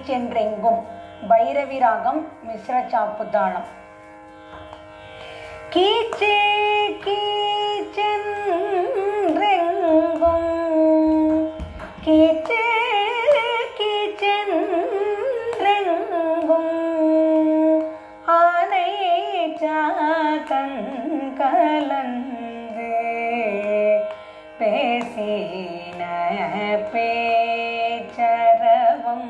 கீச்சென்றெங்கும் பைரவி ராகம் மிஸ்ர சாப்பு தாளம் கீச்சே கீச்சென்றெங்கும் கீச்சே கீச்சென்றெங்கும் ஆனை சாத்தன் கலந்து பேசின பேச்சரவம்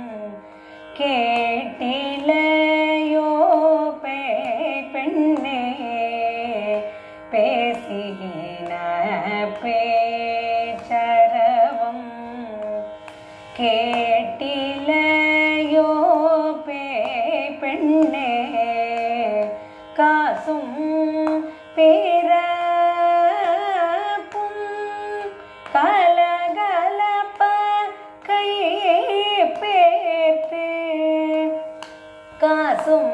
கேட்டிலையோ பே பெண்ணே பேசின பேச்சரவம் கேட்டிலையோ பே பெண்ணே காசும் பிறப்பும் கலகலப்ப கை பேர்த்து காசும்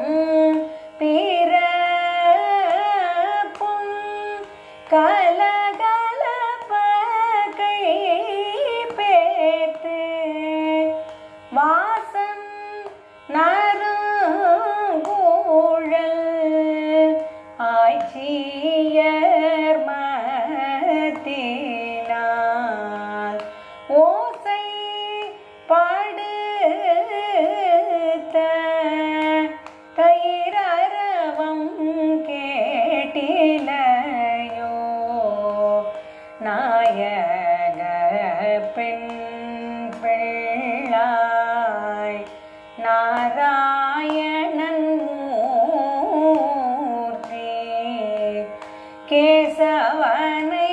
பிறப்பும் கலகலப்ப கை பேர்த்து வாசம் நறுங்கூழல் ஆய்ச்சியர் மத்தினால் ஓசை படுத்த தயிரவம் கேட்டிலையோ நாயக பெண் பிள்ளாய் நாராயணன் மூர்த்தி கேசவனை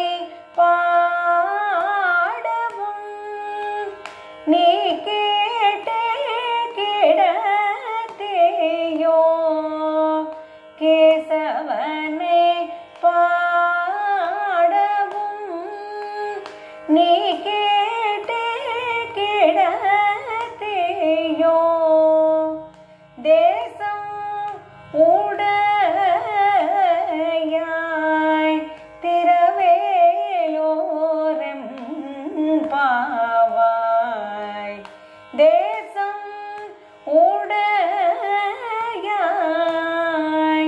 பாடவும் நீ கேட்டே கிடத்தேயோ கேசவனை பாடவும் நீ கேட்டே கிடத்தேயோ தேசம் உடையாய் திரவேலோரம் பாவாய் தேசம் உடையாய்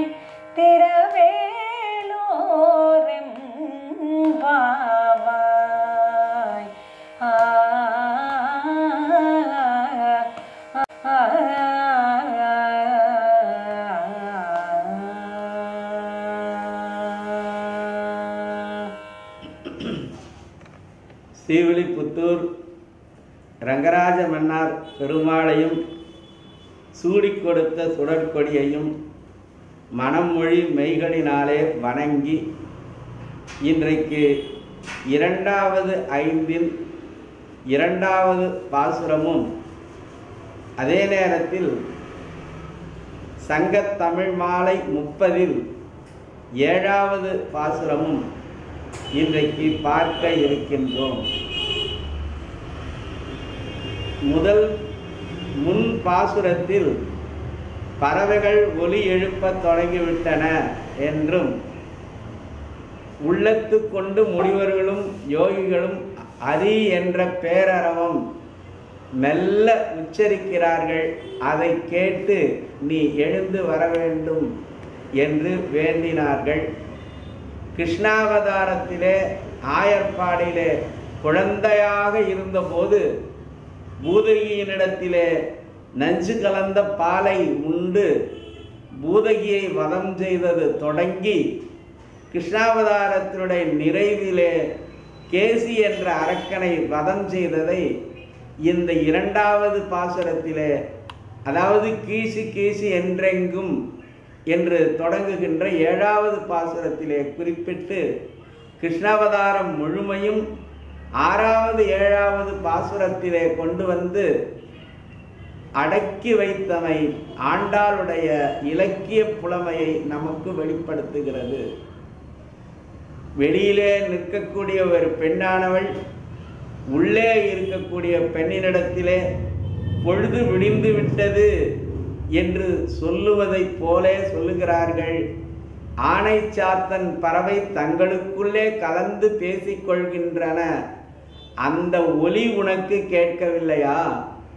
திரவேலோரம் பாவாய் ஆ ஸ்ரீவில்லிபுத்தூர் ரங்கராஜ மன்னார் பெருமாளையும் சூடிக் கொடுத்த சுடற்கொடியையும் மனமொழி மெய்களினாலே வணங்கி இன்றைக்கு இரண்டாவது ஐந்தில் இரண்டாவது பாசுரமும் அதே நேரத்தில் சங்கத் தமிழ் மாலை முப்பதில் ஏழாவது பாசுரமும் இன்றைக்கு பார்க்க இருக்கின்றோம் முதல் முன் பாசுரத்தில் பறவைகள் ஒலி எழுப்பத் தொடங்கிவிட்டன என்றும் உள்ளத்து கொண்டு முனிவர்களும் யோகிகளும் அரி என்ற பேரறவம் மெல்ல உச்சரிக்கிறார்கள் அதை கேட்டு நீ எழுந்து வர வேண்டும் என்று வேண்டினார்கள் கிருஷ்ணாவதாரத்திலே ஆயர்பாடியிலே குழந்தையாக இருந்தபோது பூதகியினிடத்திலே நஞ்சு கலந்த பாலை உண்டு பூதகியை வதம் செய்தது தொடங்கி கிருஷ்ணாவதாரத்தினுடைய நிறைவிலே கேசி என்ற அரக்கனை வதம் செய்ததை இந்த இரண்டாவது பாசுரத்திலே அதாவது கீசி கீசி என்றெங்கும் என்று தொடங்குகின்ற ஏழாவது பாசுரத்திலே குறிப்பிட்டு கிருஷ்ணாவதாரம் முழுமையும் ஆறாவது ஏழாவது பாசுரத்திலே கொண்டு வந்து அடக்கி வைத்தமை ஆண்டாளுடைய இலக்கிய புலமையை நமக்கு வெளிப்படுத்துகிறது வெளியிலே நிற்கக்கூடிய ஒரு பெண்ணானவள் உள்ளே இருக்கக்கூடிய பெண்ணினிடத்திலே பொழுது விடிந்து விட்டது என்று சொல்லுவதைப் போலே சொல்லுகிறார்கள் ஆணை சாத்தன் பறவை தங்களுக்குள்ளே கலந்து பேசிக்கொள்கின்றன அந்த ஒலி உனக்கு கேட்கவில்லையா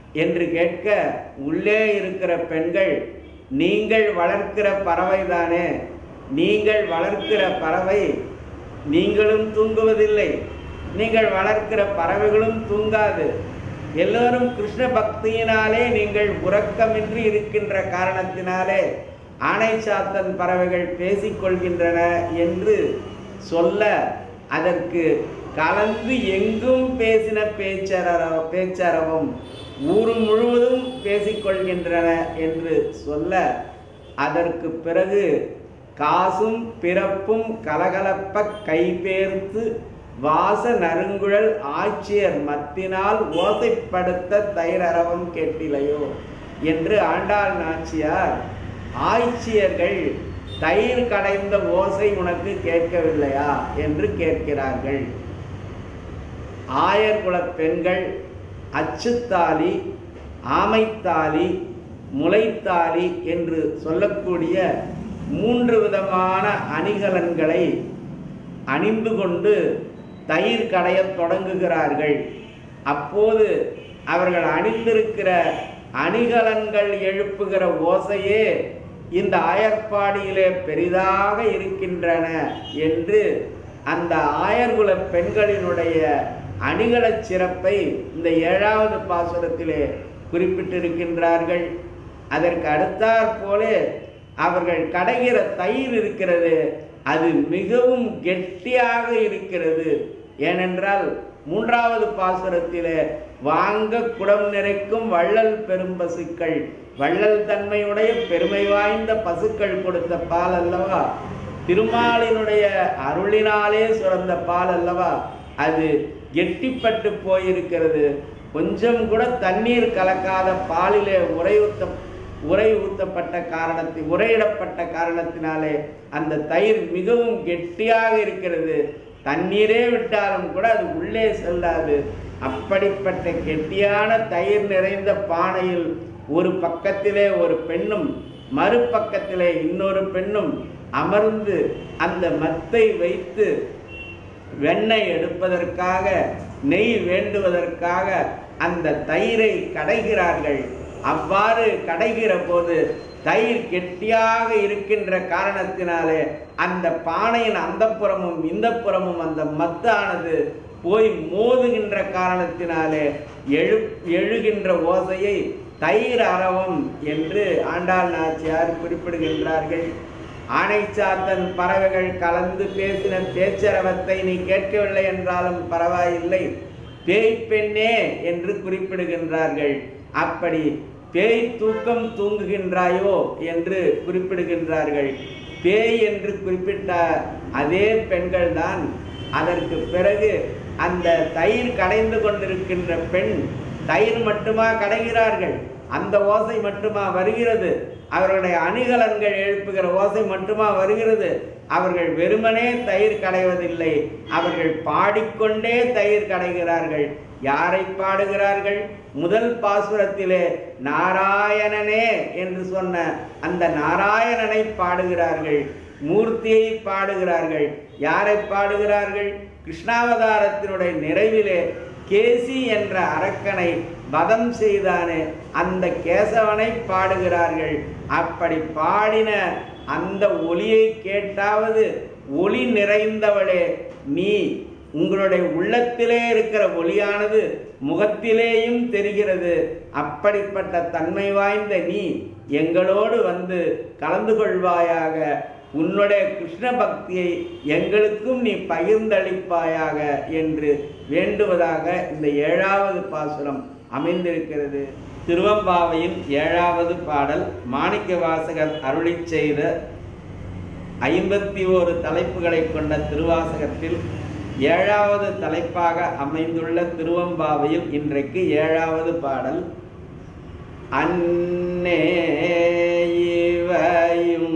என்று கேட்க உள்ளே இருக்கிற பெண்கள் நீங்கள் வளர்க்கிற பறவை தானே நீங்கள் வளர்க்கிற பறவை நீங்களும் தூங்குவதில்லை நீங்கள் வளர்க்கிற பறவைகளும் தூங்காது எல்லோரும் கிருஷ்ண பக்தியினாலே நீங்கள் உறக்கமின்றி இருக்கின்ற காரணத்தினாலே ஆணை சாத்தன் பறவைகள் பேசிக்கொள்கின்றன என்று சொல்ல அதற்கு கலந்து எங்கும் பேசின பேச்சர பேச்சரவும் ஊர் முழுவதும் பேசிக்கொள்கின்றன என்று சொல்ல அதற்கு பிறகு காசும் பிறப்பும் கலகலப்ப கைபேர்த்து வாச நறுங்குழல் ஆட்சியர் மத்தினால் ஓசைப்படுத்த தயிரரவம் கேட்டிலையோ என்று ஆண்டாள் நாச்சியார் ஆட்சியர்கள் தயிர் கடைந்த ஓசை உனக்கு கேட்கவில்லையா என்று கேட்கிறார்கள் ஆயர்குலப் பெண்கள் அச்சுத்தாலி ஆமைத்தாலி முளைத்தாலி என்று சொல்லக்கூடிய மூன்று விதமான அணிகலன்களை அணிந்து கொண்டு தயிர் கடையத் தொடங்குகிறார்கள் அப்போது அவர்கள் அணிந்திருக்கிற அணிகலன்கள் எழுப்புகிற ஓசையே இந்த ஆயர்பாடியிலே பெரிதாக இருக்கின்றன என்று அந்த ஆயர்குல பெண்களினுடைய அணிகலச் சிறப்பை இந்த ஏழாவது பாசுரத்திலே குறிப்பிட்டிருக்கின்றார்கள் அதற்கு அடுத்தாற் போலே அவர்கள் கடைகிற தயிர் இருக்கிறது அது மிகவும் கெட்டியாக இருக்கிறது ஏனென்றால் மூன்றாவது பாசுரத்திலே வாங்க குடம் நிறைக்கும் வள்ளல் பெரும் பசுக்கள் வள்ளல் தன்மையுடைய பெருமை வாய்ந்த பசுக்கள் கொடுத்த பால் அல்லவா திருமாலினுடைய அருளினாலே சுரந்த பால் அல்லவா அது கெட்டிப்பட்டு போயிருக்கிறது கொஞ்சம் கூட தண்ணீர் கலக்காத பாலிலே உரை ஊத்த உரை ஊத்தப்பட்ட காரணத்தை உரையிடப்பட்ட காரணத்தினாலே அந்த தயிர் மிகவும் கெட்டியாக இருக்கிறது தண்ணீரே விட்டாலும் கூட அது உள்ளே செல்லாது அப்படிப்பட்ட கெட்டியான தயிர் நிறைந்த பானையில் ஒரு பக்கத்திலே ஒரு பெண்ணும் மறுபக்கத்திலே இன்னொரு பெண்ணும் அமர்ந்து அந்த மத்தை வைத்து வெண்ணெய் எடுப்பதற்காக நெய் வேண்டுவதற்காக அந்த தயிரை கடைகிறார்கள் அவ்வாறு கடைகிற போது தயிர் கெட்டியாக இருக்கின்ற காரணத்தினாலே அந்த பானையின் அந்த புறமும் இந்த புறமும் அந்த மத்தானது போய் மோதுகின்ற காரணத்தினாலே எழு எழுகின்ற ஓசையை தயிர் அரவம் என்று ஆண்டாள் நாச்சியார் குறிப்பிடுகின்றார்கள் ஆனைச்சாத்தன் பறவைகள் கலந்து பேசின பேச்சரவத்தை நீ கேட்கவில்லை என்றாலும் பரவாயில்லை பேய் பெண்ணே என்று குறிப்பிடுகின்றார்கள் அப்படி பேய் தூக்கம் தூங்குகின்றாயோ என்று குறிப்பிடுகின்றார்கள் பேய் என்று குறிப்பிட்ட அதே பெண்கள் தான் அதற்கு பிறகு அந்த தயிர் கடைந்து கொண்டிருக்கின்ற பெண் தயிர் மட்டுமா கடைகிறார்கள் அந்த ஓசை மட்டுமா வருகிறது அவர்களுடைய அணிகலன்கள் எழுப்புகிற ஓசை மட்டுமா வருகிறது அவர்கள் வெறுமனே தயிர் கடைவதில்லை அவர்கள் பாடிக்கொண்டே தயிர் கடைகிறார்கள் யாரை பாடுகிறார்கள் முதல் பாசுரத்திலே நாராயணனே என்று சொன்ன அந்த நாராயணனை பாடுகிறார்கள் மூர்த்தியை பாடுகிறார்கள் யாரை பாடுகிறார்கள் கிருஷ்ணாவதாரத்தினுடைய நிறைவிலே கேசி என்ற அரக்கனை வதம் செய்தானே அந்த கேசவனை பாடுகிறார்கள் அப்படி பாடின அந்த ஒளியை கேட்டாவது ஒளி நிறைந்தவளே நீ உங்களுடைய உள்ளத்திலே இருக்கிற ஒளியானது முகத்திலேயும் தெரிகிறது அப்படிப்பட்ட தன்மை வாய்ந்த நீ எங்களோடு வந்து கலந்து கொள்வாயாக உன்னுடைய கிருஷ்ண பக்தியை எங்களுக்கும் நீ பகிர்ந்தளிப்பாயாக என்று வேண்டுவதாக இந்த ஏழாவது பாசுரம் அமைந்திருக்கிறது திருவம்பாவையின் ஏழாவது பாடல் மாணிக்க வாசகர் அருளி செய்த ஐம்பத்தி ஓரு தலைப்புகளை கொண்ட திருவாசகத்தில் ஏழாவது தலைப்பாக அமைந்துள்ள திருவம்பாவையில் இன்றைக்கு ஏழாவது பாடல் அன்னே இவையும்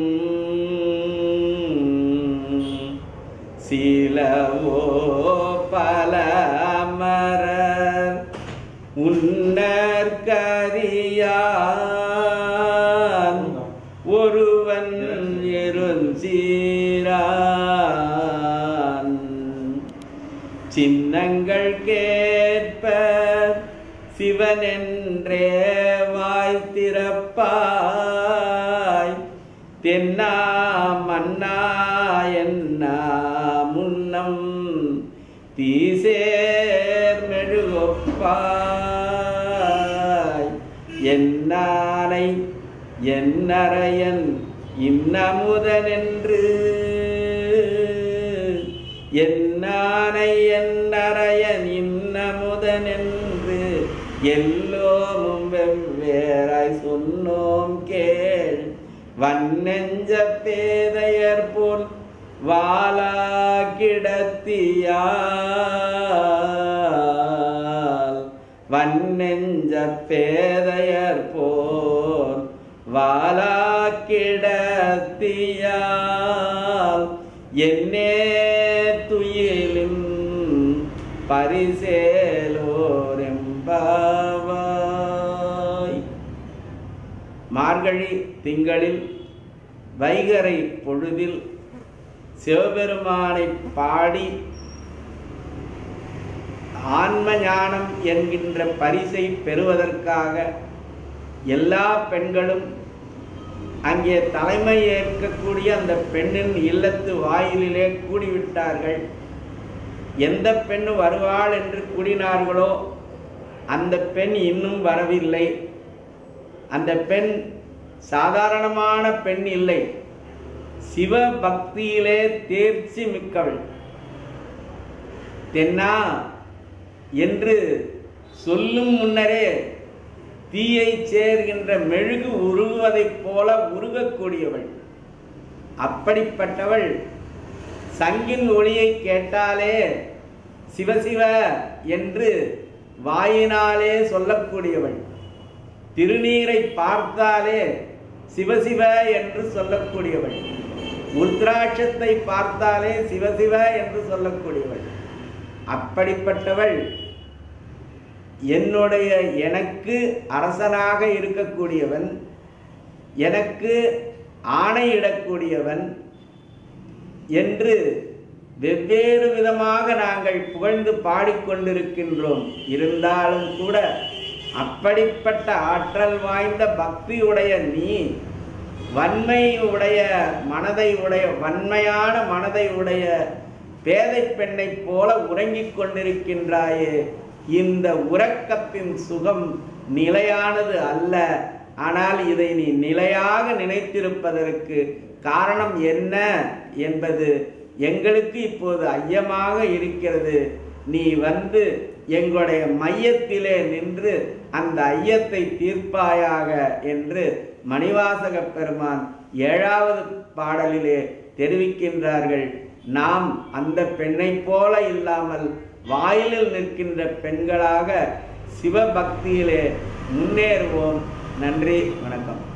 சிலவோ பலமரர் உன்னற்கரியான் ஒருவன் இருஞ்சீரான் சின்னங்கள் கேட்ப சிவனென்றே பிறப்பாய் தென்னா மன்னா என்ன முன்னம் தீசேர் மெழுகொப்பாய் என்னானை என்னரையன் இன்னமுதனென்று என்னானை என்னரையன் இன்னமுதனென்று எல்லோமும் வெவ்வேறாய் சொன்னோம் கேள் வன்னெஞ்ச பேதையர் போல் வாலா கிடத்தியால் வன்னெஞ்ச பேதையர் போல் வாலா கிடத்தியால் என்னே துயிலும் பரிசேலோரெம்பாவாய் மார்கழி திங்களில் வைகரை பொழுதில் சிவபெருமானை பாடி ஆன்ம ஞானம் என்கின்ற பரிசை பெறுவதற்காக எல்லா பெண்களும் அங்கே தலைமை ஏற்கக்கூடிய அந்த பெண்ணின் இல்லத்து வாயிலிலே கூடிவிட்டார்கள் எந்த பெண் வருவாள் என்று கூடினார்களோ அந்த பெண் இன்னும் வரவில்லை அந்த பெண் சாதாரணமான பெண் இல்லை சிவ பக்தியிலே தேர்ச்சி மிக்கவள் தென்னா என்று சொல்லும் முன்னரே தீயை சேர்கின்ற மெழுகு உருகுவதைப் போல உருகக்கூடியவள் அப்படிப்பட்டவள் சங்கின் ஒளியை கேட்டாலே சிவசிவ என்று வாயினாலே சொல்லக்கூடியவள் திருநீரை பார்த்தாலே சிவசிவ என்று சொல்லக்கூடியவள் உத்ராட்சத்தை பார்த்தாலே சிவசிவ என்று சொல்லக்கூடியவள் அப்படிப்பட்டவள் என்னுடைய எனக்கு அரசனாக இருக்கக்கூடியவன் எனக்கு ஆணையிடக்கூடியவன் என்று வெவ்வேறு விதமாக நாங்கள் புகழ்ந்து பாடிக்கொண்டிருக்கின்றோம் இருந்தாலும் கூட அப்படிப்பட்ட ஆற்றல் வாய்ந்த பக்தியுடைய நீ வன்மை உடைய மனதை உடைய வன்மையான மனதை உடைய பேதை பெண்ணைப் போல உறங்கிக் கொண்டிருக்கின்றாயே இந்த உறக்கத்தின் சுகம் நிலையானது அல்ல ஆனால் இதை நீ நிலையாக நினைத்திருப்பதற்கு காரணம் என்ன என்பது எங்களுக்கு இப்போது ஐயமாக இருக்கிறது நீ வந்து எங்களுடைய மையத்திலே நின்று அந்த ஐயத்தை தீர்ப்பாயாக என்று மணிவாசக பெருமான் ஏழாவது பாடலிலே தெரிவிக்கின்றார்கள் நாம் அந்த பெண்ணைப் போல இல்லாமல் வாயிலில் நிற்கின்ற பெண்களாக சிவபக்தியிலே முன்னேறுவோம் நன்றி வணக்கம்